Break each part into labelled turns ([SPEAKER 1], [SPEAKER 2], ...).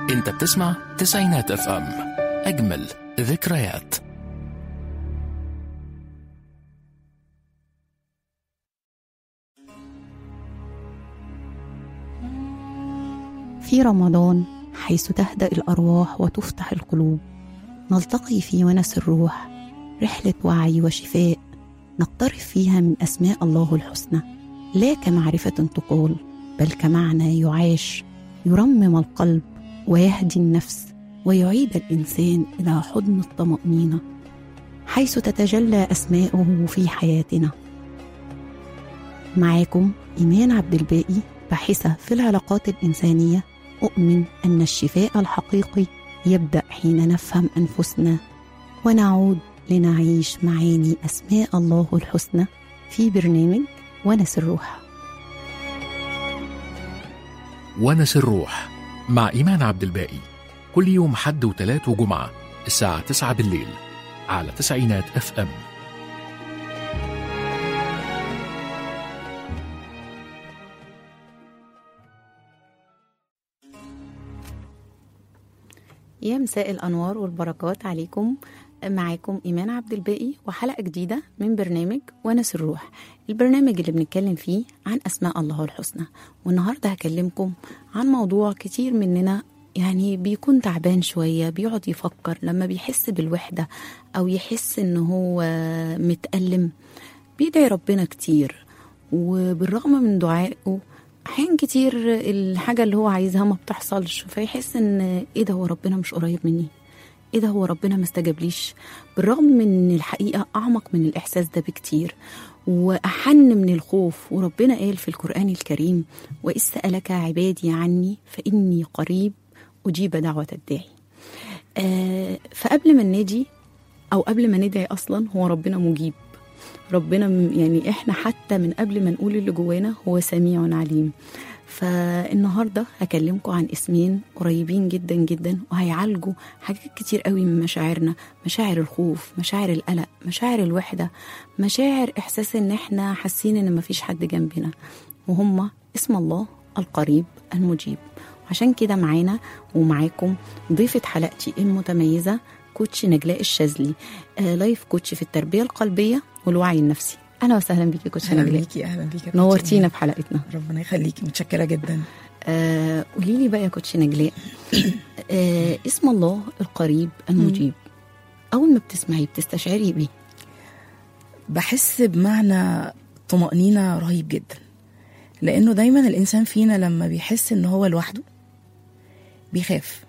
[SPEAKER 1] انت بتسمع تسعينات اف ام اجمل ذكريات
[SPEAKER 2] في رمضان حيث تهدأ الأرواح وتفتح القلوب نلتقي في ونس الروح رحلة وعي وشفاء نقترف فيها من أسماء الله الحسنى لا كمعرفة تقال بل كمعنى يعاش يرمم القلب ويهدي النفس ويعيد الإنسان إلى حضن الطمأنينة حيث تتجلى أسماؤه في حياتنا معاكم إيمان عبد الباقي باحثة في العلاقات الإنسانية أؤمن أن الشفاء الحقيقي يبدأ حين نفهم أنفسنا ونعود لنعيش معاني أسماء الله الحسنى في برنامج ونس الروح
[SPEAKER 1] ونس الروح مع إيمان عبد الباقي كل يوم حد وتلات وجمعة الساعة 9 بالليل على تسعينات اف ام
[SPEAKER 2] يا مساء الأنوار والبركات عليكم معاكم إيمان عبد الباقي وحلقة جديدة من برنامج ونس الروح البرنامج اللي بنتكلم فيه عن أسماء الله الحسنى والنهاردة هكلمكم عن موضوع كتير مننا يعني بيكون تعبان شوية بيقعد يفكر لما بيحس بالوحدة أو يحس إن هو متألم بيدعي ربنا كتير وبالرغم من دعائه احيان كتير الحاجه اللي هو عايزها ما بتحصلش فيحس ان ايه ده هو ربنا مش قريب مني ايه ده هو ربنا ما استجابليش بالرغم من ان الحقيقه اعمق من الاحساس ده بكتير واحن من الخوف وربنا قال في القران الكريم واذ سالك عبادي عني فاني قريب اجيب دعوه الداعي آه فقبل ما ننادي او قبل ما ندعي اصلا هو ربنا مجيب ربنا م- يعني احنا حتى من قبل ما نقول اللي جوانا هو سميع عليم فالنهارده هكلمكم عن اسمين قريبين جدا جدا وهيعالجوا حاجات كتير قوي من مشاعرنا مشاعر الخوف مشاعر القلق مشاعر الوحده مشاعر احساس ان احنا حاسين ان مفيش حد جنبنا وهما اسم الله القريب المجيب عشان كده معانا ومعاكم ضيفة حلقتي المتميزة كوتش نجلاء الشاذلي آه لايف كوتش في التربية القلبية والوعي النفسي أهلا وسهلا بيكي كوتش
[SPEAKER 3] اهلا
[SPEAKER 2] نجلاء
[SPEAKER 3] بيكي اهلا بيكي يا
[SPEAKER 2] نورتينا
[SPEAKER 3] كوتش
[SPEAKER 2] في حلقتنا
[SPEAKER 3] نجلاء. ربنا يخليكي متشكره جدا
[SPEAKER 2] آه قولي لي بقى يا كوتش نجلاء آه اسم الله القريب المجيب أول ما بتسمعيه بتستشعري بيه
[SPEAKER 3] بحس بمعنى طمأنينة رهيب جدا لأنه دايما الإنسان فينا لما بيحس إن هو لوحده بيخاف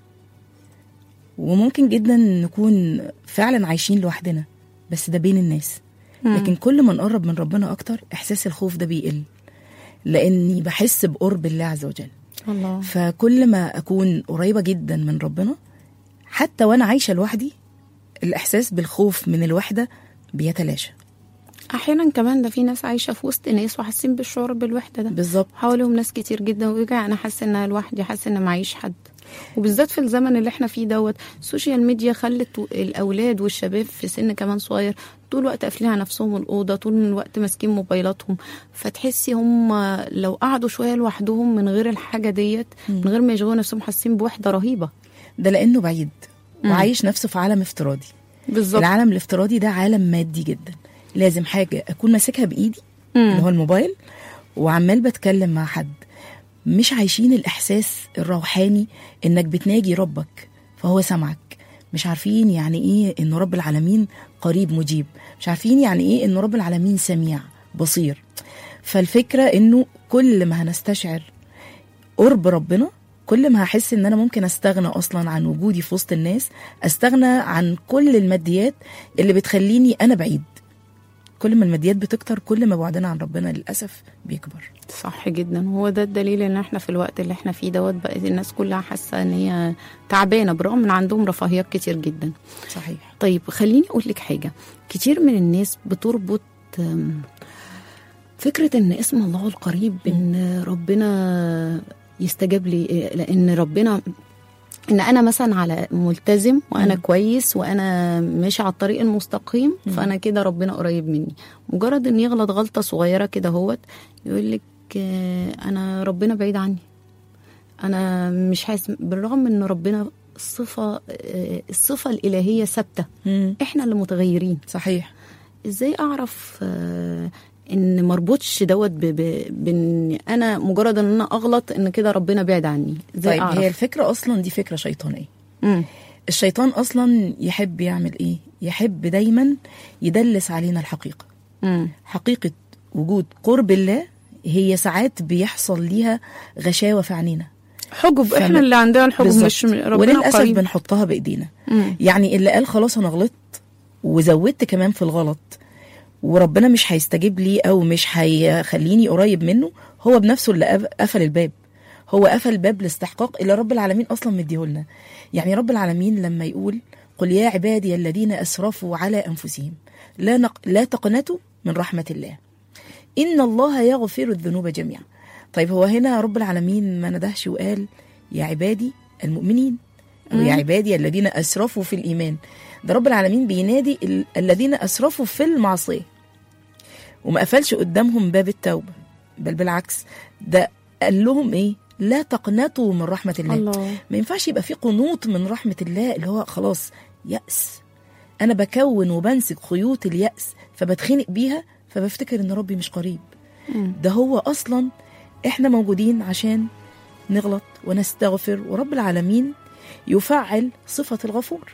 [SPEAKER 3] وممكن جدا نكون فعلا عايشين لوحدنا بس ده بين الناس لكن كل ما نقرب من ربنا أكتر إحساس الخوف ده بيقل لأني بحس بقرب الله عز وجل
[SPEAKER 2] الله
[SPEAKER 3] فكل ما اكون قريبه جدا من ربنا حتى وانا عايشه لوحدي الاحساس بالخوف من الوحده بيتلاشى
[SPEAKER 2] أحيانا كمان ده في ناس عايشة في وسط ناس وحاسين بالشعور بالوحدة ده
[SPEAKER 3] بالظبط
[SPEAKER 2] حواليهم ناس كتير جدا ويرجع انا حاسه ان انا لوحدي حاسه ان معيش حد وبالذات في الزمن اللي احنا فيه دوت السوشيال ميديا خلت الاولاد والشباب في سن كمان صغير طول الوقت قافلين على نفسهم الاوضه طول الوقت ماسكين موبايلاتهم فتحسي هم لو قعدوا شويه لوحدهم من غير الحاجه ديت من غير ما يشغلوا نفسهم حاسين بوحده رهيبه
[SPEAKER 3] ده لانه بعيد وعايش نفسه في عالم افتراضي
[SPEAKER 2] بالظبط
[SPEAKER 3] العالم الافتراضي ده عالم مادي جدا لازم حاجه اكون ماسكها بايدي اللي هو الموبايل وعمال بتكلم مع حد مش عايشين الاحساس الروحاني انك بتناجي ربك فهو سمعك مش عارفين يعني ايه انه رب العالمين قريب مجيب مش عارفين يعني ايه انه رب العالمين سميع بصير فالفكره انه كل ما هنستشعر قرب ربنا كل ما هحس ان انا ممكن استغنى اصلا عن وجودي في وسط الناس استغنى عن كل الماديات اللي بتخليني انا بعيد كل ما الماديات بتكتر كل ما بعدنا عن ربنا للاسف بيكبر
[SPEAKER 2] صح جدا هو ده الدليل ان احنا في الوقت اللي احنا فيه دوت بقت الناس كلها حاسه ان هي تعبانه برغم ان عندهم رفاهيات كتير جدا
[SPEAKER 3] صحيح
[SPEAKER 2] طيب خليني اقول لك حاجه كتير من الناس بتربط أم، فكره ان اسم الله القريب ان ربنا يستجاب لي لان ربنا ان انا مثلا على ملتزم وانا
[SPEAKER 3] مم.
[SPEAKER 2] كويس وانا ماشي على الطريق المستقيم
[SPEAKER 3] مم.
[SPEAKER 2] فانا كده ربنا قريب مني مجرد ان يغلط غلطه صغيره كده هوت يقول لك انا ربنا بعيد عني انا مش حاسس بالرغم ان ربنا الصفه آه، الصفه الالهيه ثابته
[SPEAKER 3] مم.
[SPEAKER 2] احنا اللي متغيرين
[SPEAKER 3] صحيح
[SPEAKER 2] ازاي اعرف آه، ان مربوطش دوت ب- ب- بان انا مجرد ان انا اغلط ان كده ربنا بعد عني ازاي
[SPEAKER 3] طيب
[SPEAKER 2] اعرف
[SPEAKER 3] هي الفكره اصلا دي فكره شيطانيه
[SPEAKER 2] مم.
[SPEAKER 3] الشيطان اصلا يحب يعمل ايه يحب دايما يدلس علينا الحقيقه
[SPEAKER 2] مم.
[SPEAKER 3] حقيقه وجود قرب الله هي ساعات بيحصل ليها غشاوه في عينينا
[SPEAKER 2] حجب
[SPEAKER 3] فما-
[SPEAKER 2] احنا اللي عندنا الحجب
[SPEAKER 3] بالظبط.
[SPEAKER 2] مش ربنا
[SPEAKER 3] وللاسف
[SPEAKER 2] قريب
[SPEAKER 3] بنحطها بايدينا
[SPEAKER 2] مم.
[SPEAKER 3] يعني اللي قال خلاص انا غلطت وزودت كمان في الغلط وربنا مش هيستجيب لي او مش هيخليني قريب منه هو بنفسه اللي قف- قفل الباب هو قفل باب الاستحقاق اللي رب العالمين اصلا مديهولنا يعني رب العالمين لما يقول قل يا عبادي الذين اسرفوا على انفسهم لا نق... لا تقنطوا من رحمه الله ان الله يغفر الذنوب جميعا طيب هو هنا رب العالمين ما ندهش وقال يا عبادي المؤمنين أو يا
[SPEAKER 2] مم.
[SPEAKER 3] عبادي الذين أسرفوا في الإيمان ده رب العالمين بينادي ال- الذين أسرفوا في المعصية وما قفلش قدامهم باب التوبة بل بالعكس ده قال لهم إيه لا تقنطوا من رحمة الله, الله.
[SPEAKER 2] الله
[SPEAKER 3] ما ينفعش يبقى في قنوط من رحمة الله اللي هو خلاص يأس أنا بكون وبمسك خيوط اليأس فبتخنق بيها فبفتكر إن ربي مش قريب
[SPEAKER 2] مم.
[SPEAKER 3] ده هو اصلا احنا موجودين عشان نغلط ونستغفر ورب العالمين يفعل صفة الغفور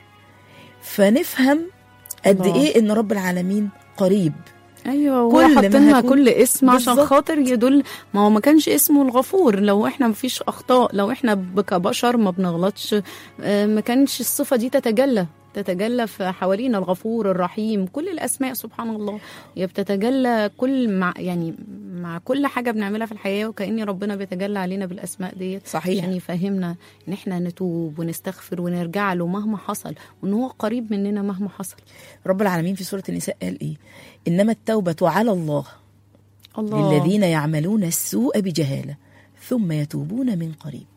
[SPEAKER 3] فنفهم قد
[SPEAKER 2] الله.
[SPEAKER 3] ايه ان رب العالمين قريب
[SPEAKER 2] ايوه
[SPEAKER 3] كل
[SPEAKER 2] هو
[SPEAKER 3] ما
[SPEAKER 2] حاطين لنا
[SPEAKER 3] هكون-
[SPEAKER 2] كل اسم عشان
[SPEAKER 3] بالظبط.
[SPEAKER 2] خاطر يدل ما هو ما كانش اسمه الغفور لو احنا مفيش اخطاء لو احنا ب- كبشر ما بنغلطش آه، ما كانش الصفه دي تتجلى تتجلى في حوالينا الغفور الرحيم كل الاسماء سبحان الله هي بتتجلى كل مع يعني مع كل حاجه بنعملها في الحياه وكأن ربنا بيتجلى علينا بالاسماء ديت
[SPEAKER 3] صحيح
[SPEAKER 2] عشان يفهمنا ان احنا نتوب ونستغفر ونرجع له مهما حصل وان هو قريب مننا مهما حصل
[SPEAKER 3] رب العالمين في سورة النساء قال ايه انما التوبة على الله
[SPEAKER 2] الله
[SPEAKER 3] للذين يعملون السوء بجهالة ثم يتوبون من قريب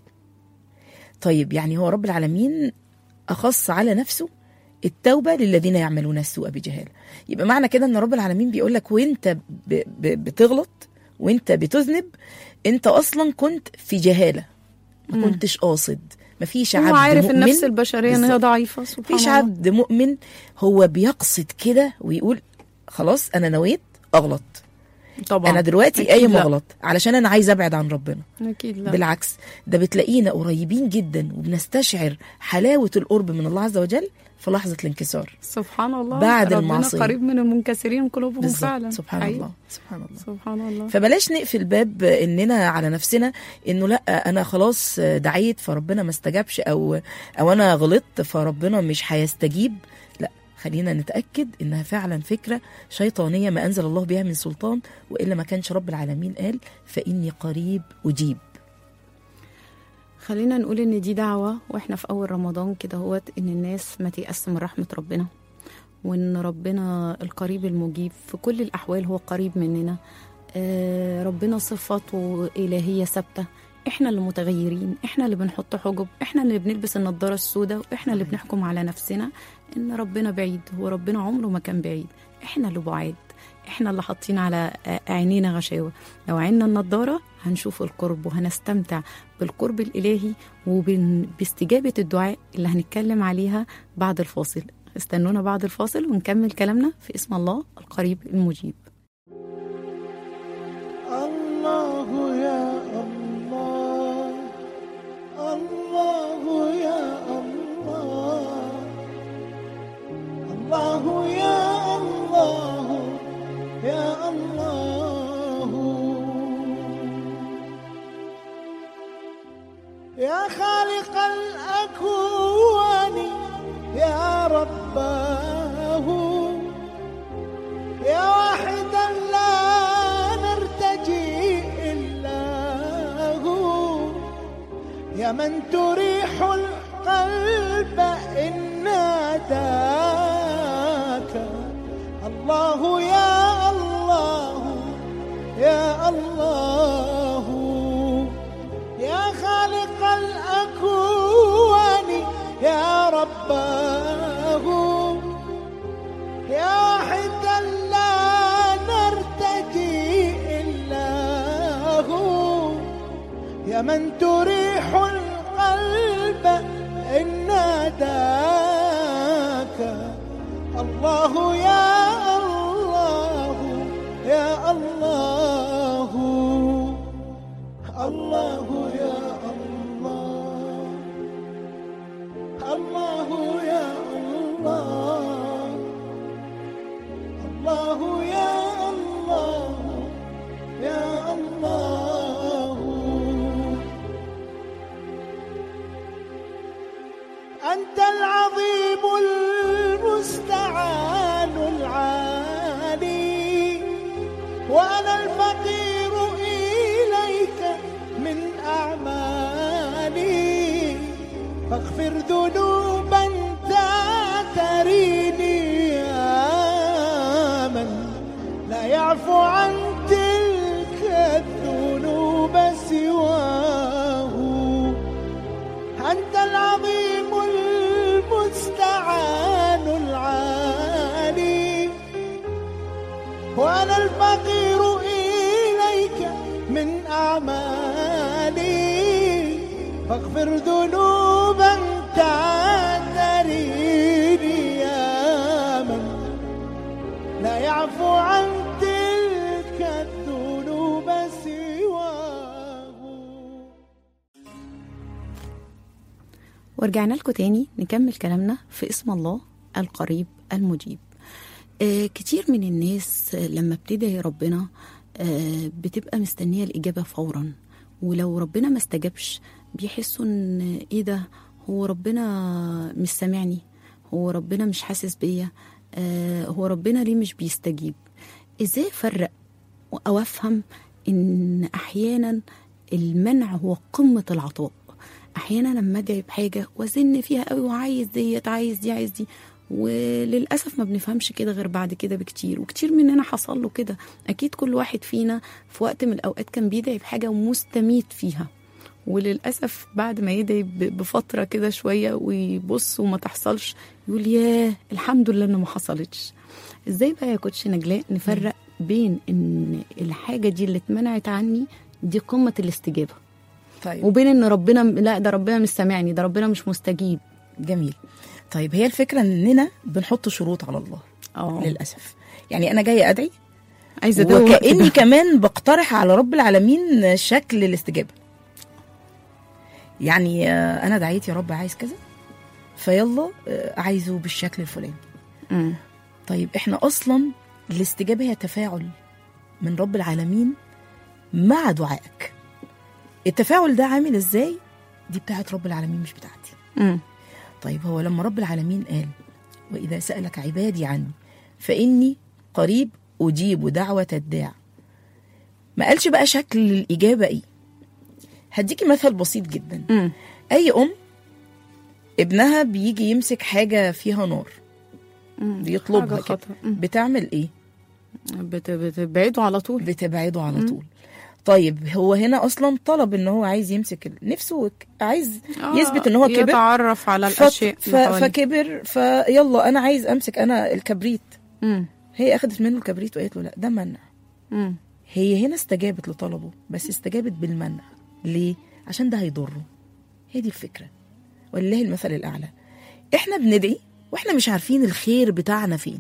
[SPEAKER 3] طيب يعني هو رب العالمين أخص على نفسه التوبة للذين يعملون السوء بجهالة يبقى معنى كده ان رب العالمين بيقول لك وانت ب- ب- بتغلط وانت بتذنب انت اصلا كنت في جهالة ما
[SPEAKER 2] مم.
[SPEAKER 3] كنتش قاصد مفيش عبد
[SPEAKER 2] هو عارف
[SPEAKER 3] مؤمن
[SPEAKER 2] النفس البشريه ان هي
[SPEAKER 3] بالظبط.
[SPEAKER 2] ضعيفه سبحان
[SPEAKER 3] مفيش
[SPEAKER 2] الله
[SPEAKER 3] عبد مؤمن هو بيقصد كده ويقول خلاص انا نويت اغلط
[SPEAKER 2] طبعا
[SPEAKER 3] انا دلوقتي
[SPEAKER 2] أكيد
[SPEAKER 3] قايم
[SPEAKER 2] لا.
[SPEAKER 3] اغلط علشان انا عايز ابعد عن ربنا
[SPEAKER 2] اكيد لا
[SPEAKER 3] بالعكس ده بتلاقينا قريبين جدا وبنستشعر حلاوه القرب من الله عز وجل في لحظه الانكسار
[SPEAKER 2] سبحان الله
[SPEAKER 3] بعد
[SPEAKER 2] ربنا
[SPEAKER 3] المعصية.
[SPEAKER 2] قريب من المنكسرين قلوبهم فعلا
[SPEAKER 3] بالظبط سبحان
[SPEAKER 2] حقيقي.
[SPEAKER 3] الله سبحان الله
[SPEAKER 2] سبحان الله
[SPEAKER 3] فبلاش نقفل باب اننا على نفسنا انه لا انا خلاص دعيت فربنا ما استجابش او او انا غلطت فربنا مش هيستجيب لا خلينا نتاكد انها فعلا فكره شيطانيه ما انزل الله بها من سلطان والا ما كانش رب العالمين قال فاني قريب اجيب
[SPEAKER 2] خلينا نقول ان دي دعوه واحنا في اول رمضان كده هوت ان الناس ما تيأس من رحمه ربنا وان ربنا القريب المجيب في كل الاحوال هو قريب مننا آه، ربنا صفاته الهيه ثابته احنا اللي متغيرين احنا اللي بنحط حجب احنا اللي بنلبس النضاره السوداء واحنا اللي بنحكم على نفسنا ان ربنا بعيد هو ربنا عمره ما كان بعيد احنا اللي بعاد احنا اللي حاطين على عينينا غشاوه لو عيننا النضاره هنشوف القرب وهنستمتع بالقرب الالهي وباستجابه الدعاء اللي هنتكلم عليها بعد الفاصل استنونا بعد الفاصل ونكمل كلامنا في اسم الله القريب المجيب
[SPEAKER 4] الله يا الله الله يا الله الله يا الله يا الله يا خالق الأكوان يا رباه يا واحدا لا نرتجي إلا هو يا من تريح القلب إن ناداك الله يا الله يا الله يا خالق الأكوان يا رباه يا واحدا لا نرتجي إلا هو يا من تريح القلب إن ناداك الله يا الله يا الله الله يا الله الله يا الله الله يا الله يا الله أنت العظيم المستعان العالي وأنا الفقير إليك من أعمالي فاغفر ذنوبا تعتريني يا من لا يعفو عن تلك الذنوب سواه أنت العظيم المستعان العالي وأنا الفقير إليك من أعمالي فاغفر ذنوبا تعتريني يا من لا يعفو عن تلك الذنوب سواه
[SPEAKER 2] ورجعنا لكم تاني نكمل كلامنا في اسم الله القريب المجيب آه كتير من الناس آه، لما بتدعي ربنا آه بتبقى مستنية الإجابة فورا ولو ربنا ما استجابش بيحسوا ان ايه ده هو ربنا مش سامعني هو ربنا مش حاسس بيا آه هو ربنا ليه مش بيستجيب ازاي افرق او افهم ان احيانا المنع هو قمه العطاء احيانا لما ادعي بحاجه وازن فيها قوي وعايز ديت عايز دي عايز دي وللاسف ما بنفهمش كده غير بعد كده بكتير وكتير مننا حصل له كده اكيد كل واحد فينا في وقت من الاوقات كان بيدعي بحاجه ومستميت فيها وللاسف بعد ما يدعي ب- بفتره كده شويه ويبص وما تحصلش يقول ياه الحمد لله انه ما حصلتش ازاي بقى يا كوتش نجلاء نفرق بين ان الحاجه دي اللي اتمنعت عني دي قمه الاستجابه
[SPEAKER 3] طيب
[SPEAKER 2] وبين ان ربنا لا ده ربنا مش سامعني ده ربنا مش مستجيب
[SPEAKER 3] جميل طيب هي الفكره اننا بنحط شروط على الله
[SPEAKER 2] اه
[SPEAKER 3] للاسف يعني انا جايه ادعي
[SPEAKER 2] عايزه ادوق الوقت
[SPEAKER 3] وكاني
[SPEAKER 2] ده.
[SPEAKER 3] كمان بقترح على رب العالمين شكل الاستجابه يعني آه، انا دعيت يا رب عايز كذا فيلا آه، عايزه بالشكل الفلاني
[SPEAKER 2] مم.
[SPEAKER 3] طيب احنا اصلا الاستجابه هي تفاعل من رب العالمين مع دعائك التفاعل ده عامل ازاي دي بتاعت رب العالمين مش بتاعتي
[SPEAKER 2] مم.
[SPEAKER 3] طيب هو لما رب العالمين قال وإذا سألك عبادي عني فإني قريب أجيب دعوة الداع ما قالش بقى شكل الإجابة إيه هديكي مثل بسيط جدا
[SPEAKER 2] مم.
[SPEAKER 3] أي أم ابنها بيجي يمسك حاجة فيها نار
[SPEAKER 2] مم.
[SPEAKER 3] بيطلبها
[SPEAKER 2] حاجة
[SPEAKER 3] كده
[SPEAKER 2] خطر. مم.
[SPEAKER 3] بتعمل إيه
[SPEAKER 2] بت- بتبعده على طول
[SPEAKER 3] بتبعده على طول طيب هو هنا اصلا طلب ان هو عايز يمسك ال- نفسه ك- عايز
[SPEAKER 2] آه،
[SPEAKER 3] يثبت ان هو كبر
[SPEAKER 2] يتعرف على
[SPEAKER 3] ف-
[SPEAKER 2] الاشياء
[SPEAKER 3] ف...
[SPEAKER 2] اللي حواليه.
[SPEAKER 3] فكبر فيلا انا عايز امسك انا الكبريت
[SPEAKER 2] مم.
[SPEAKER 3] هي اخذت منه الكبريت وقالت له لا ده منع
[SPEAKER 2] مم.
[SPEAKER 3] هي هنا استجابت لطلبه بس استجابت بالمنع ليه عشان ده هيضره هي دي الفكره ولله المثل الاعلى احنا بندعي واحنا مش عارفين الخير بتاعنا فين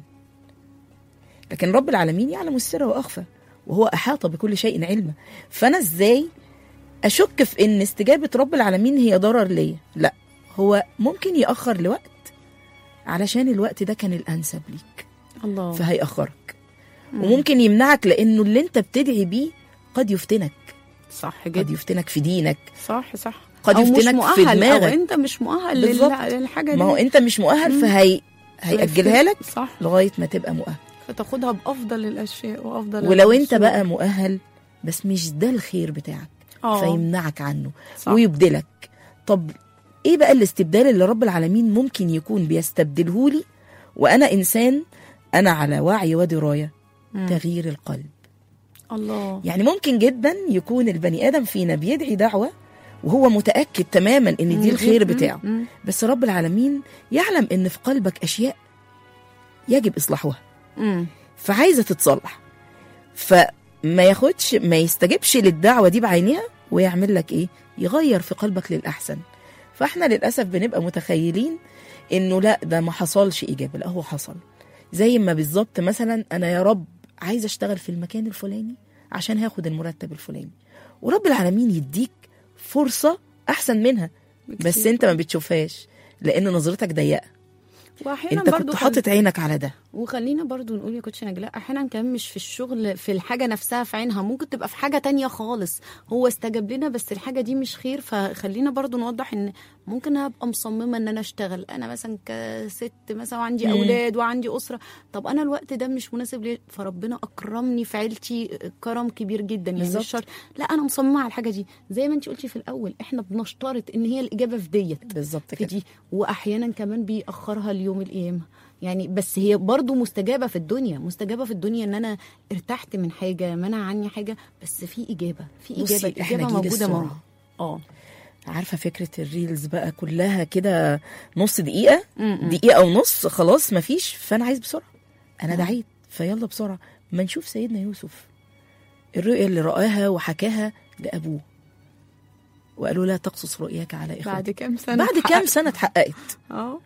[SPEAKER 3] لكن رب العالمين يعلم السر واخفى وهو احاط بكل شيء علما فانا ازاي اشك في ان استجابه رب العالمين هي ضرر ليا لا هو ممكن ياخر لوقت علشان الوقت ده كان الانسب ليك
[SPEAKER 2] الله
[SPEAKER 3] فهيأخرك وممكن يمنعك لانه اللي انت بتدعي بيه قد يفتنك
[SPEAKER 2] صح
[SPEAKER 3] قد
[SPEAKER 2] جدا
[SPEAKER 3] يفتنك في دينك
[SPEAKER 2] صح صح
[SPEAKER 3] قد
[SPEAKER 2] أو مش
[SPEAKER 3] يفتنك في
[SPEAKER 2] مؤهل
[SPEAKER 3] دماغك.
[SPEAKER 2] او انت مش مؤهل
[SPEAKER 3] بالظبط.
[SPEAKER 2] لل- للحاجه دي
[SPEAKER 3] ما هو انت مش مؤهل فهي هيأجلها لك
[SPEAKER 2] صح
[SPEAKER 3] لغايه ما تبقى مؤهل
[SPEAKER 2] فتاخدها بافضل الاشياء وافضل
[SPEAKER 3] ولو انت
[SPEAKER 2] الصور.
[SPEAKER 3] بقى مؤهل بس مش ده الخير بتاعك
[SPEAKER 2] اه
[SPEAKER 3] فيمنعك عنه
[SPEAKER 2] صح.
[SPEAKER 3] ويبدلك طب ايه بقى الاستبدال اللي رب العالمين ممكن يكون بيستبدله لي وانا انسان انا على وعي ودرايه
[SPEAKER 2] مم.
[SPEAKER 3] تغيير القلب
[SPEAKER 2] الله
[SPEAKER 3] يعني ممكن جدا يكون البني ادم فينا بيدعي دعوه وهو متاكد تماما ان دي الخير
[SPEAKER 2] مم.
[SPEAKER 3] بتاعه
[SPEAKER 2] مم.
[SPEAKER 3] بس رب العالمين يعلم ان في قلبك اشياء يجب اصلاحها
[SPEAKER 2] مم.
[SPEAKER 3] فعايزه تتصلح فما ما ياخدش ما يستجبش للدعوه دي بعينها ويعمل لك ايه يغير في قلبك للاحسن فاحنا للاسف بنبقى متخيلين انه لا ده ما حصلش اجابه لا هو حصل زي ما بالظبط مثلا انا يا رب عايز اشتغل في المكان الفلاني عشان هاخد المرتب الفلاني ورب العالمين يديك فرصه احسن منها بس
[SPEAKER 2] بكتير.
[SPEAKER 3] انت ما بتشوفهاش لان نظرتك ضيقه
[SPEAKER 2] واحيانا
[SPEAKER 3] انت
[SPEAKER 2] برضو
[SPEAKER 3] كنت
[SPEAKER 2] خل-
[SPEAKER 3] حاطط عينك على ده
[SPEAKER 2] وخلينا برضو نقول يا كوتش نجلاء احيانا كمان مش في الشغل في الحاجه نفسها في عينها ممكن تبقى في حاجه تانية خالص هو استجاب لنا بس الحاجه دي مش خير فخلينا برضو نوضح ان ممكن ابقى مصممه ان انا اشتغل انا مثلا كست مثلا وعندي
[SPEAKER 3] مم.
[SPEAKER 2] اولاد وعندي اسره طب انا الوقت ده مش مناسب لي فربنا اكرمني في عيلتي كرم كبير جدا يعني
[SPEAKER 3] بالظبط.
[SPEAKER 2] مش شرط لا انا مصممه على الحاجه دي زي ما انت قلتي في الاول احنا بنشترط ان هي الاجابه في ديت
[SPEAKER 3] بالظبط
[SPEAKER 2] في
[SPEAKER 3] كده
[SPEAKER 2] دي واحيانا كمان بيأخرها ليوم القيامه يعني بس هي برضو مستجابه في الدنيا مستجابه في الدنيا ان انا ارتحت من حاجه منع عني حاجه بس في اجابه في
[SPEAKER 3] بصي،
[SPEAKER 2] اجابه
[SPEAKER 3] إحنا
[SPEAKER 2] الاجابه
[SPEAKER 3] جيل
[SPEAKER 2] موجوده
[SPEAKER 3] السرعة.
[SPEAKER 2] موجوده اه
[SPEAKER 3] عارفه فكره الريلز بقى كلها كده نص دقيقه
[SPEAKER 2] م-م.
[SPEAKER 3] دقيقه ونص خلاص مفيش فانا عايز بسرعه انا دعيت فيلا بسرعه ما نشوف سيدنا يوسف الرؤيا اللي رآها وحكاها لابوه وقالوا لا تقصص رؤياك على
[SPEAKER 2] بعد
[SPEAKER 3] اخوتك
[SPEAKER 2] كام سنه
[SPEAKER 3] بعد كام سنه اتحققت
[SPEAKER 2] اه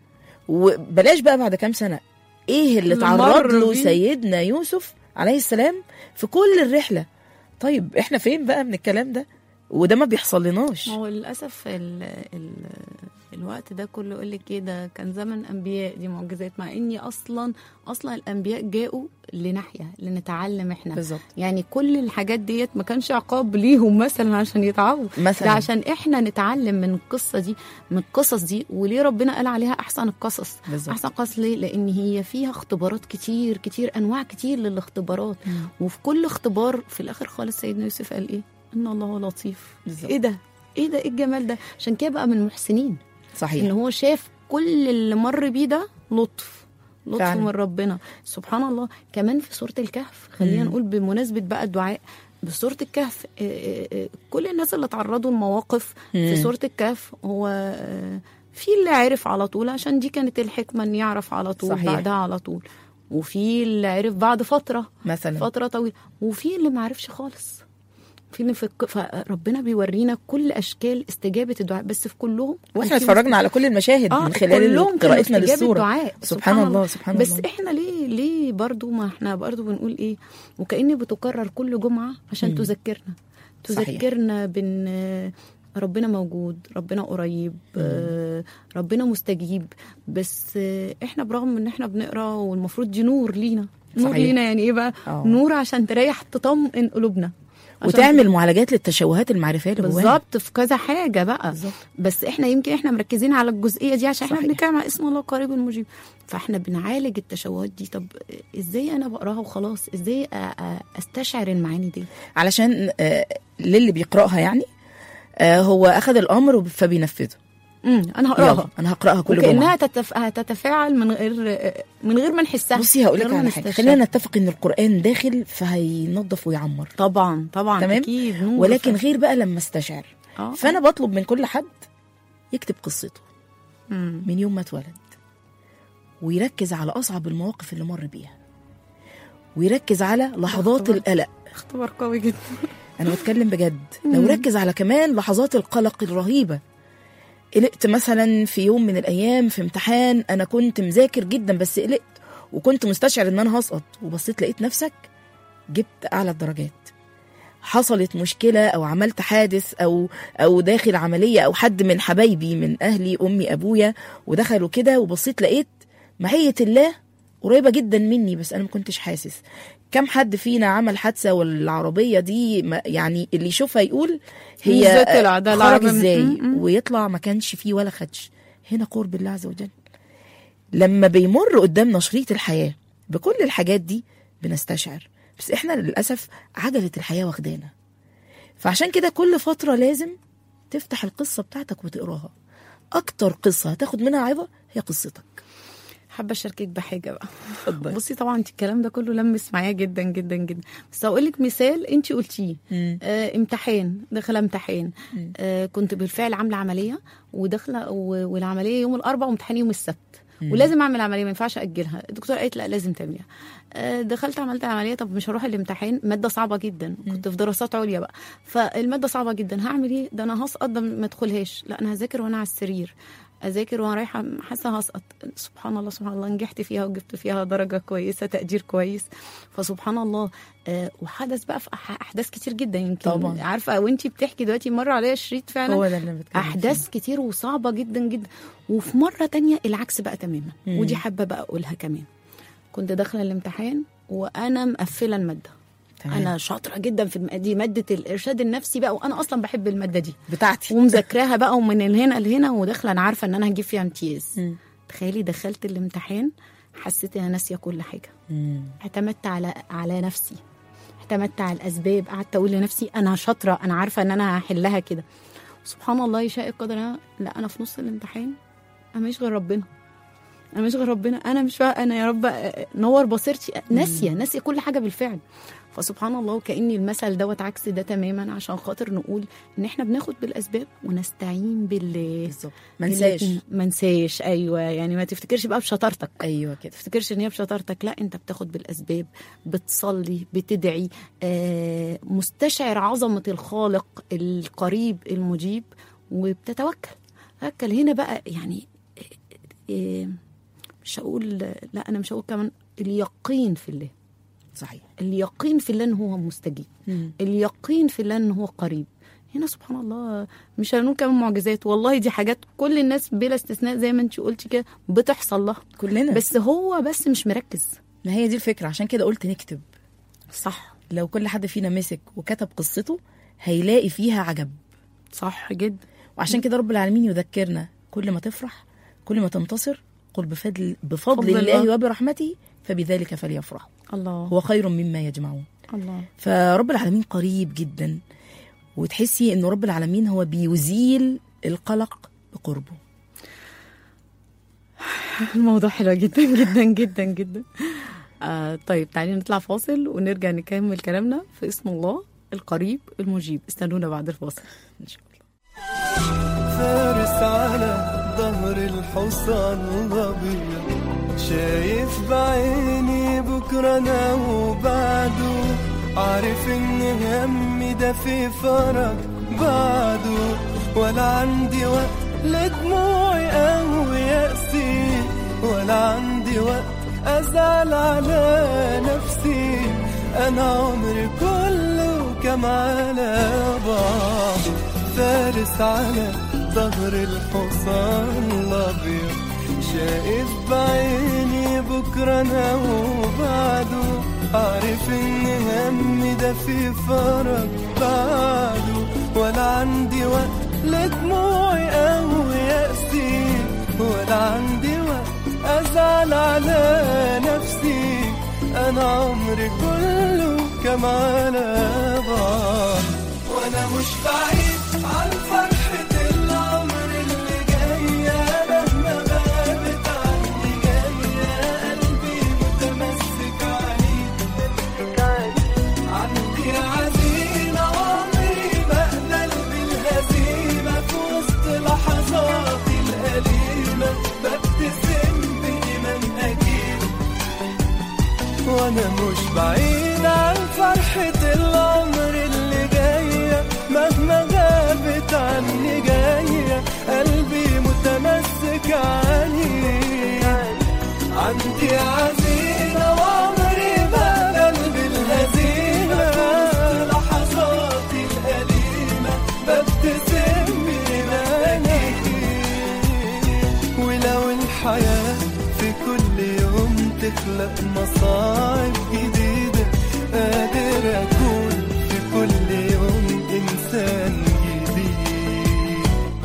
[SPEAKER 3] وبلاش بقى بعد كام سنه ايه اللي
[SPEAKER 2] اللي
[SPEAKER 3] تعرض
[SPEAKER 2] مر
[SPEAKER 3] له
[SPEAKER 2] بيه.
[SPEAKER 3] سيدنا يوسف عليه السلام في كل الرحله طيب احنا فين بقى من الكلام ده وده ما بيحصل لناش
[SPEAKER 2] هو للاسف ال ال الوقت ده كله يقول لك ايه ده كان زمن انبياء دي معجزات مع اني اصلا اصلا الانبياء جاءوا لناحيه لنتعلم احنا
[SPEAKER 3] بالظبط
[SPEAKER 2] يعني كل الحاجات ديت ما كانش عقاب ليهم مثلا عشان يتعبوا
[SPEAKER 3] مثلا
[SPEAKER 2] ده عشان احنا نتعلم من القصه دي من القصص دي وليه ربنا قال عليها احسن القصص
[SPEAKER 3] بالظبط
[SPEAKER 2] احسن قصص ليه لان هي فيها اختبارات كتير كتير انواع كتير للاختبارات وفي كل اختبار في الاخر خالص سيدنا يوسف قال ايه ان الله لطيف
[SPEAKER 3] بالظبط
[SPEAKER 2] ايه ده ايه ده ايه الجمال ده عشان كده بقى من المحسنين
[SPEAKER 3] صحيح
[SPEAKER 2] ان هو شاف كل اللي مر بيه ده لطف لطف
[SPEAKER 3] فعلا.
[SPEAKER 2] من ربنا سبحان الله كمان في سوره الكهف خلينا
[SPEAKER 3] مم.
[SPEAKER 2] نقول بمناسبه بقى الدعاء بسوره الكهف آه، آه، آه، كل الناس اللي تعرضوا لمواقف في
[SPEAKER 3] مم.
[SPEAKER 2] سوره الكهف هو آه، في اللي عرف على طول عشان دي كانت الحكمه ان يعرف على طول
[SPEAKER 3] صحيح.
[SPEAKER 2] بعدها على طول وفي اللي عرف بعد فتره
[SPEAKER 3] مثلا
[SPEAKER 2] فتره طويله وفي اللي ما عرفش خالص في اللي في الك- فربنا بيورينا كل اشكال استجابه الدعاء بس في كلهم
[SPEAKER 3] واحنا
[SPEAKER 2] في
[SPEAKER 3] اتفرجنا على كل المشاهد
[SPEAKER 2] اه
[SPEAKER 3] من خلال
[SPEAKER 2] كلهم كانوا
[SPEAKER 3] قراءتنا
[SPEAKER 2] استجابة
[SPEAKER 3] للسوره
[SPEAKER 2] دعاء
[SPEAKER 3] سبحان الله سبحان
[SPEAKER 2] بس
[SPEAKER 3] الله
[SPEAKER 2] احنا ليه ليه برضو ما احنا برضو بنقول ايه وكأن بتكرر كل جمعة عشان
[SPEAKER 3] مم.
[SPEAKER 2] تذكرنا
[SPEAKER 3] صحيح.
[SPEAKER 2] تذكرنا بان آه، ربنا موجود ربنا قريب آه، ربنا مستجيب بس آه، احنا برغم ان احنا بنقرا والمفروض دي نور لينا نور
[SPEAKER 3] صحيح.
[SPEAKER 2] لينا يعني ايه بقى
[SPEAKER 3] آه.
[SPEAKER 2] نور عشان تريح تطمئن قلوبنا عشان
[SPEAKER 3] وتعمل معالجات للتشوهات المعرفيه اللي جوانا
[SPEAKER 2] بالظبط في كذا حاجه بقى
[SPEAKER 3] بالظبط
[SPEAKER 2] بس احنا يمكن احنا مركزين على الجزئيه دي عشان احنا
[SPEAKER 3] صحيح.
[SPEAKER 2] بنتكلم على اسم الله قريب المجيب فاحنا بنعالج التشوهات دي طب ازاي انا بقراها وخلاص ازاي أ- أ- استشعر المعاني دي
[SPEAKER 3] علشان آه، للي بيقراها يعني آه، هو اخذ الامر فبينفذه
[SPEAKER 2] امم انا
[SPEAKER 3] يلا
[SPEAKER 2] هقراها
[SPEAKER 3] انا هقراها كل
[SPEAKER 2] وكانها
[SPEAKER 3] جمعه
[SPEAKER 2] تتف... تتفاعل من غير من غير ما نحسها
[SPEAKER 3] بصي هقول لك
[SPEAKER 2] من غير ما
[SPEAKER 3] على حاجه
[SPEAKER 2] نستشعر.
[SPEAKER 3] خلينا نتفق ان القران داخل فهينظف ويعمر
[SPEAKER 2] طبعا طبعا
[SPEAKER 3] تمام؟
[SPEAKER 2] اكيد نور
[SPEAKER 3] ولكن
[SPEAKER 2] ف-
[SPEAKER 3] غير بقى لما استشعر
[SPEAKER 2] آه.
[SPEAKER 3] فانا بطلب من كل حد يكتب قصته
[SPEAKER 2] مم.
[SPEAKER 3] من يوم ما اتولد ويركز على اصعب المواقف اللي مر بيها ويركز على لحظات
[SPEAKER 2] اختبار.
[SPEAKER 3] القلق
[SPEAKER 2] اختبار قوي جدا
[SPEAKER 3] انا بتكلم بجد لو
[SPEAKER 2] مم.
[SPEAKER 3] ركز على كمان لحظات القلق الرهيبه قلقت مثلا في يوم من الايام في امتحان انا كنت مذاكر جدا بس قلقت وكنت مستشعر ان انا هسقط وبصيت لقيت نفسك جبت اعلى الدرجات حصلت مشكله او عملت حادث او او داخل عمليه او حد من حبايبي من اهلي امي ابويا ودخلوا كده وبصيت لقيت معيه الله قريبه جدا مني بس انا ما كنتش حاسس كم حد فينا عمل حادثه والعربيه دي ما- يعني اللي يشوفها يقول هي
[SPEAKER 2] إزاي طلع ده
[SPEAKER 3] خرج
[SPEAKER 2] العربية من-
[SPEAKER 3] ازاي
[SPEAKER 2] م- م.
[SPEAKER 3] ويطلع ما كانش فيه ولا خدش هنا قرب الله عز وجل لما بيمر قدامنا شريط الحياه بكل الحاجات دي بنستشعر بس احنا للاسف عجله الحياه واخدانا فعشان كده كل فتره لازم تفتح القصه بتاعتك وتقراها اكتر قصه هتاخد منها عظه هي قصتك
[SPEAKER 2] حابه اشاركك بحاجه بقى
[SPEAKER 3] اتفضل
[SPEAKER 2] بصي طبعا انت الكلام ده كله لمس معايا جدا جدا جدا بس هقول لك مثال انت قلتيه آه امتحان داخله امتحان
[SPEAKER 3] مم.
[SPEAKER 2] آه كنت بالفعل عامله عمليه وداخله و- والعمليه يوم الاربعاء وامتحان يوم السبت ولازم اعمل عمليه ما ينفعش اجلها الدكتوره قالت لا لازم تعمليها آه، دخلت عملت العمليه طب مش هروح الامتحان ماده صعبه جدا كنت في دراسات عليا بقى فالماده صعبه جدا هعمل ايه ده انا هسقط ده ما ادخلهاش لا انا هذاكر وانا على السرير اذاكر وانا رايحه حاسه هسقط سبحان الله سبحان الله نجحت فيها وجبت فيها درجه كويسه تقدير كويس فسبحان الله آه، وحدث بقى في أح- احداث كتير جدا يمكن
[SPEAKER 3] طبعاً.
[SPEAKER 2] عارفه وانتي بتحكي دلوقتي مر عليا شريط فعلا
[SPEAKER 3] هو ده اللي أنا بتكلم
[SPEAKER 2] احداث كتير وصعبه جدا جدا وفي مره تانية العكس بقى تماما
[SPEAKER 3] مم.
[SPEAKER 2] ودي حابه بقى اقولها كمان كنت داخله الامتحان وانا مقفله الماده
[SPEAKER 3] تمام.
[SPEAKER 2] انا شاطره جدا في الم... دي ماده الارشاد النفسي بقى وانا اصلا بحب الماده دي
[SPEAKER 3] بتاعتي
[SPEAKER 2] ومذاكراها بقى ومن هنا لهنا وداخله انا عارفه ان انا هجيب فيها امتياز
[SPEAKER 3] مم.
[SPEAKER 2] تخيلي دخلت الامتحان حسيت ان انا ناسيه كل حاجه
[SPEAKER 3] مم.
[SPEAKER 2] اعتمدت على على نفسي اعتمدت على الاسباب قعدت اقول لنفسي انا شاطره انا عارفه ان انا هحلها كده سبحان الله يشاء القدر أنا لا انا في نص الامتحان انا مش غير ربنا انا مش غير ربنا انا مش فا... انا يا رب آه، نور بصيرتي ناسيه ناسيه كل حاجه بالفعل فسبحان الله وكاني المثل دوت عكس ده تماما عشان خاطر نقول ان احنا بناخد بالاسباب ونستعين بالله
[SPEAKER 3] بالظبط ما انساش
[SPEAKER 2] ما انساش ايوه يعني ما تفتكرش بقى بشطارتك
[SPEAKER 3] ايوه كده
[SPEAKER 2] تفتكرش ان هي بشطارتك لا انت بتاخد بالاسباب بتصلي بتدعي آه، مستشعر عظمه الخالق القريب المجيب وبتتوكل توكل هنا بقى يعني آه، آه، مش هقول لا انا مش هقول كمان اليقين في الله
[SPEAKER 3] صحيح
[SPEAKER 2] اليقين في الله ان هو مستجيب
[SPEAKER 3] مم.
[SPEAKER 2] اليقين في الله ان هو قريب هنا سبحان الله مش هنقول كمان معجزات والله دي حاجات كل الناس بلا استثناء زي ما انت قلتي كده بتحصل لها
[SPEAKER 3] كلنا
[SPEAKER 2] بس هو بس مش مركز
[SPEAKER 3] ما هي دي الفكره عشان كده قلت نكتب
[SPEAKER 2] صح
[SPEAKER 3] لو كل حد فينا مسك وكتب قصته هيلاقي فيها عجب
[SPEAKER 2] صح جدا
[SPEAKER 3] وعشان كده رب العالمين يذكرنا كل ما تفرح كل ما تنتصر قل بفضل بفضل
[SPEAKER 2] فضل
[SPEAKER 3] الله
[SPEAKER 2] الله.
[SPEAKER 3] وبرحمته فبذلك فليفرحوا
[SPEAKER 2] الله
[SPEAKER 3] هو خير مما يجمعون
[SPEAKER 2] الله
[SPEAKER 3] فرب العالمين قريب جدا وتحسي انه رب العالمين هو بيزيل القلق بقربه
[SPEAKER 2] الموضوع حلو جدا جدا جدا جدا آه طيب تعالي نطلع فاصل ونرجع نكمل كلامنا في اسم الله القريب المجيب استنونا بعد الفاصل
[SPEAKER 3] ان شاء الله
[SPEAKER 5] فارس على ظهر الحصان الابيض شايف بعيني بكره انا وبعده عارف ان همي ده في فرج بعده ولا عندي وقت لدموعي او يأسي ولا عندي وقت ازعل على نفسي انا عمري كله كم على بعضه فارس على ظهر الحصان الابيض شايف بعيني بكره انا وبعده عارف ان همي ده في فرج بعده ولا عندي وقت لدموعي او يأسي ولا عندي وقت ازعل على نفسي انا عمري كله كم على بعض وانا مش بعيد عن فرحة العمر اللي جاية مهما غابت عني جاية قلبي متمسك عليك عندي عزيمة عمري ما أقبل بالهزيمة في وسط لحظاتي الأليمة ببتسم بإيمان أكيد وانا مش بعيد عن فرحة العمر اللي جاية مهما غابت عني جاية قلبي متمسك عليك عندي عزيمة وعمري ما قلبي الهزيمة في لحظاتي الأليمة ببتسم بإيماني ولو الحياة في كل يوم تخلق مصاعب جديدة قادر أكون في كل يوم إنسان جديد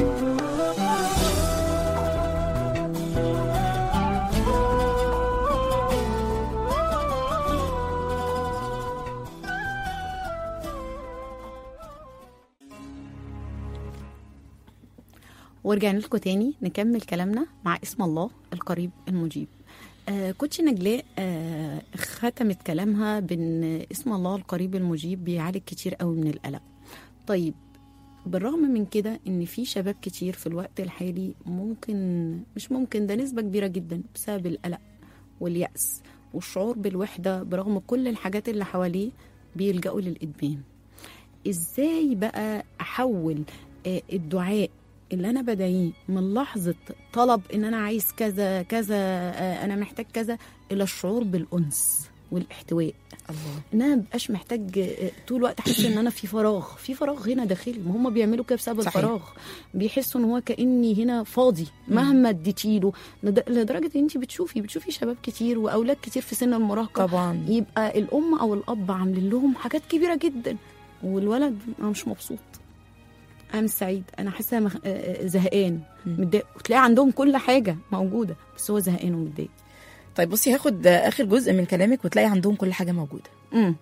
[SPEAKER 2] ورجعنا لكم تاني نكمل كلامنا مع اسم الله القريب المجيب آه كوتش نجلاء آه ختمت كلامها بان اسم الله القريب المجيب بيعالج كتير قوي من القلق طيب بالرغم من كده ان في شباب كتير في الوقت الحالي ممكن مش ممكن ده نسبة كبيرة جدا بسبب القلق واليأس والشعور بالوحدة برغم كل الحاجات اللي حواليه بيلجأوا للإدمان ازاي بقى احول آه، الدعاء اللي انا بدعيه من لحظة طلب ان انا عايز كذا كذا آه، انا محتاج كذا الى الشعور بالانس والاحتواء
[SPEAKER 3] الله
[SPEAKER 2] ان انا مبقاش محتاج آه، طول الوقت احس ان انا في فراغ في فراغ هنا داخلي ما هم بيعملوا كده بسبب
[SPEAKER 3] صحيح.
[SPEAKER 2] الفراغ بيحسوا ان هو كاني هنا فاضي مهما اديتيله لد- لدرجه ان انت بتشوفي بتشوفي شباب كتير واولاد كتير في سن المراهقه
[SPEAKER 3] طبعا
[SPEAKER 2] يبقى الام او الاب عاملين لهم حاجات كبيره جدا والولد انا مش مبسوط انا مش سعيد انا حاسه مخ... آه، آه، زهقان
[SPEAKER 3] مم.
[SPEAKER 2] متضايق وتلاقي عندهم كل حاجه موجوده بس هو زهقان ومتضايق
[SPEAKER 3] طيب بصي هاخد اخر جزء من كلامك وتلاقي عندهم كل حاجه موجوده
[SPEAKER 2] امم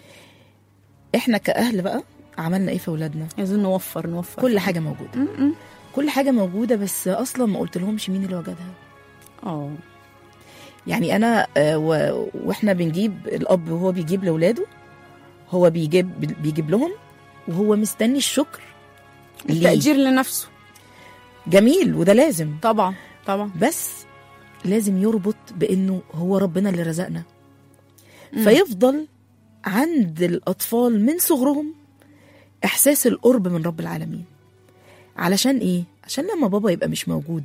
[SPEAKER 3] احنا كاهل بقى عملنا ايه في اولادنا
[SPEAKER 2] عايزين نوفر نوفر
[SPEAKER 3] كل حاجه موجوده
[SPEAKER 2] م-م.
[SPEAKER 3] كل حاجه موجوده بس اصلا ما قلت لهمش مين اللي وجدها
[SPEAKER 2] اه
[SPEAKER 3] يعني انا آه، و- واحنا بنجيب الاب وهو بيجيب لاولاده هو بيجيب بيجيب لهم وهو مستني الشكر ليه
[SPEAKER 2] التقدير لنفسه
[SPEAKER 3] جميل وده لازم
[SPEAKER 2] طبعا طبعا
[SPEAKER 3] بس لازم يربط بانه هو ربنا اللي رزقنا
[SPEAKER 2] مم.
[SPEAKER 3] فيفضل عند الاطفال من صغرهم احساس القرب من رب العالمين علشان ايه عشان لما بابا يبقى مش موجود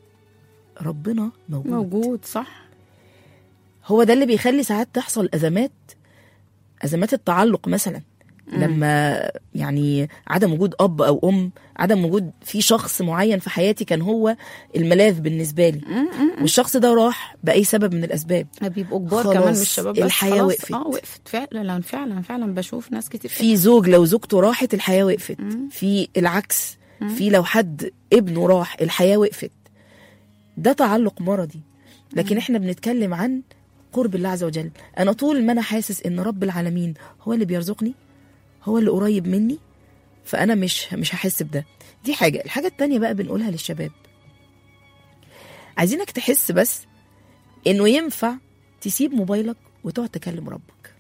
[SPEAKER 3] ربنا موجود,
[SPEAKER 2] موجود صح
[SPEAKER 3] هو ده اللي بيخلي ساعات تحصل ازمات ازمات التعلق مثلا لما يعني عدم وجود اب او ام عدم وجود في شخص معين في حياتي كان هو الملاذ بالنسبه لي
[SPEAKER 2] م-م.
[SPEAKER 3] والشخص ده راح باي سبب من الاسباب
[SPEAKER 2] بيبقوا كبار
[SPEAKER 3] خلاص،
[SPEAKER 2] كمان مش شباب بس
[SPEAKER 3] الحياة
[SPEAKER 2] خلاص.
[SPEAKER 3] وقفت.
[SPEAKER 2] اه وقفت فعلا فعلا فعلا بشوف ناس كتير
[SPEAKER 3] في زوج لو زوجته راحت الحياه وقفت
[SPEAKER 2] مم.
[SPEAKER 3] في العكس في لو حد ابنه راح الحياه وقفت ده تعلق مرضي لكن احنا بنتكلم عن قرب الله عز وجل انا طول ما انا حاسس ان رب العالمين هو اللي بيرزقني هو اللي قريب مني فانا مش مش هحس بده دي حاجه الحاجه التانية بقى بنقولها للشباب عايزينك تحس بس انه ينفع تسيب موبايلك وتقعد تكلم ربك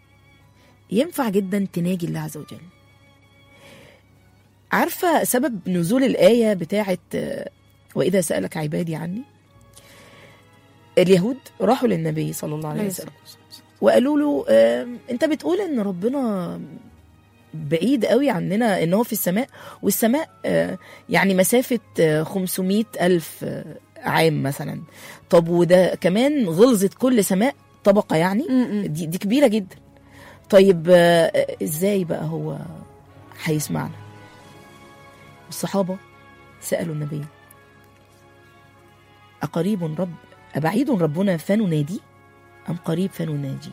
[SPEAKER 3] ينفع جدا تناجي الله عز وجل عارفة سبب نزول الآية بتاعت آه، وإذا سألك عبادي عني اليهود راحوا للنبي صلى الله عليه وسلم وقالوا له آه، انت بتقول ان ربنا بعيد قوي عننا ان هو في السماء والسماء آه، يعني مسافة آه، 500 ألف آه، عام مثلا طب وده كمان غلظت كل سماء طبقة يعني
[SPEAKER 2] م-م.
[SPEAKER 3] دي, دي كبيرة جدا طيب آه، ازاي بقى هو هيسمعنا الصحابة سألوا النبي أقريب رب أبعيد ربنا فننادي أم قريب فنناجي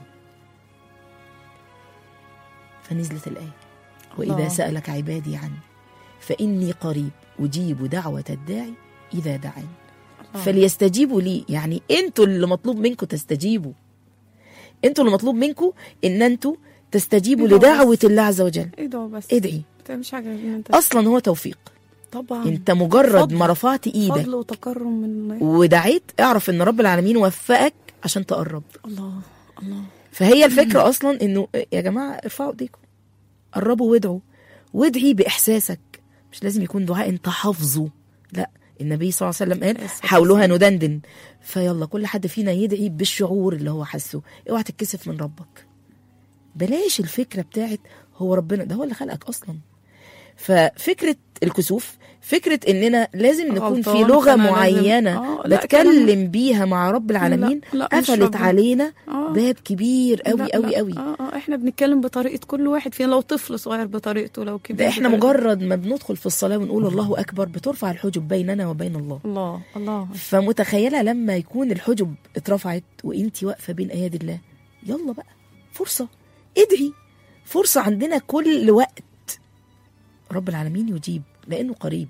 [SPEAKER 3] فنزلت الآية وإذا
[SPEAKER 2] الله.
[SPEAKER 3] سألك عبادي عني فإني قريب أجيب دعوة الداعي إذا دعاني فليستجيبوا لي يعني انتوا اللي مطلوب منكم تستجيبوا انتوا اللي مطلوب منكم ان انتوا تستجيبوا
[SPEAKER 2] ادعوا
[SPEAKER 3] لدعوة
[SPEAKER 2] بس.
[SPEAKER 3] الله عز وجل
[SPEAKER 2] ايه ده بس
[SPEAKER 3] ادعي
[SPEAKER 2] انت مش حاجه ان انت
[SPEAKER 3] اصلا هو توفيق
[SPEAKER 2] طبعا
[SPEAKER 3] انت مجرد
[SPEAKER 2] فضل.
[SPEAKER 3] ما رفعت ايدك
[SPEAKER 2] فضل وتكرم من الله
[SPEAKER 3] ودعيت اعرف ان رب العالمين وفقك عشان تقرب
[SPEAKER 2] الله الله
[SPEAKER 3] فهي الفكرة اصلا انه يا جماعة ارفعوا ايديكم قربوا وادعوا وادعي باحساسك مش لازم يكون دعاء انت حافظه لا النبي صلى الله عليه وسلم قال
[SPEAKER 2] الصلاة
[SPEAKER 3] حاولوها ندندن فيلا كل حد فينا يدعي بالشعور اللي هو حاسه اوعى تتكسف من ربك بلاش الفكرة بتاعت هو ربنا ده هو اللي خلقك اصلا ففكرة الكسوف فكرة اننا لازم نكون في
[SPEAKER 2] غلطان،
[SPEAKER 3] لغة
[SPEAKER 2] فأنا لازم-
[SPEAKER 3] معينة
[SPEAKER 2] آه، لا،
[SPEAKER 3] بتكلم بيها مع رب العالمين
[SPEAKER 2] لا، مش
[SPEAKER 3] قفلت
[SPEAKER 2] ربنا.
[SPEAKER 3] علينا
[SPEAKER 2] آه.
[SPEAKER 3] باب كبير قوي
[SPEAKER 2] لا،
[SPEAKER 3] قوي
[SPEAKER 2] لا.
[SPEAKER 3] قوي
[SPEAKER 2] اه اه احنا بنتكلم بطريقه كل واحد فينا لو طفل صغير بطريقته لو كبير
[SPEAKER 3] ده احنا
[SPEAKER 2] بطريقته.
[SPEAKER 3] مجرد ما بندخل في الصلاة ونقول الله أكبر بترفع الحجب بيننا وبين الله
[SPEAKER 2] الله الله
[SPEAKER 3] فمتخيلة لما يكون الحجب اترفعت وانتي واقفة بين أيادي الله يلا بقى فرصة ادعي فرصة عندنا كل وقت رب العالمين يجيب لأنه قريب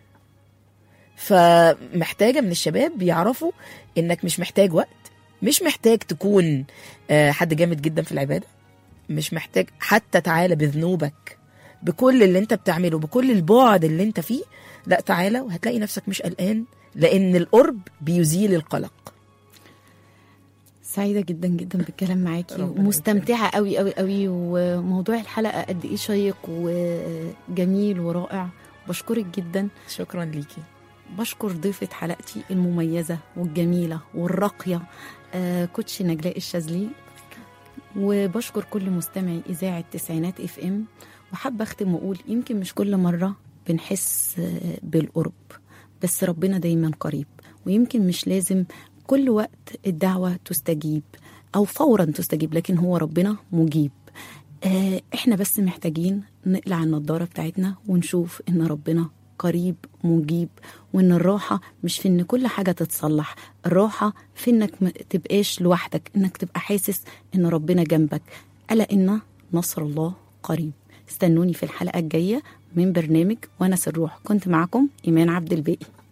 [SPEAKER 3] فمحتاجة من الشباب يعرفوا إنك مش محتاج وقت مش محتاج تكون آه، حد جامد جدا في العبادة مش محتاج حتى تعالى بذنوبك بكل اللي انت بتعمله بكل البعد اللي انت فيه لا تعالى وهتلاقي نفسك مش قلقان لان القرب بيزيل القلق
[SPEAKER 2] سعيدة جدا جدا بالكلام معاكي
[SPEAKER 3] ربنا
[SPEAKER 2] ومستمتعة قوي قوي قوي وموضوع الحلقة قد ايه شيق وجميل ورائع بشكرك جدا
[SPEAKER 3] شكرا ليكي
[SPEAKER 2] بشكر ضيفة حلقتي المميزة والجميلة والراقية آه كوتش نجلاء الشاذلي وبشكر كل مستمعي إذاعة تسعينات اف ام وحابة أختم وأقول يمكن مش كل مرة بنحس آه، بالقرب بس ربنا دايما قريب ويمكن مش لازم كل وقت الدعوة تستجيب أو فورا تستجيب لكن هو ربنا مجيب آه، احنا بس محتاجين نقلع النضارة بتاعتنا ونشوف ان ربنا قريب مجيب وان الراحة مش في ان كل حاجة تتصلح الراحة في انك ما تبقاش لوحدك انك تبقى حاسس ان ربنا جنبك ألا ان نصر الله قريب استنوني في الحلقة الجاية من برنامج ونس الروح كنت معكم إيمان عبد الباقي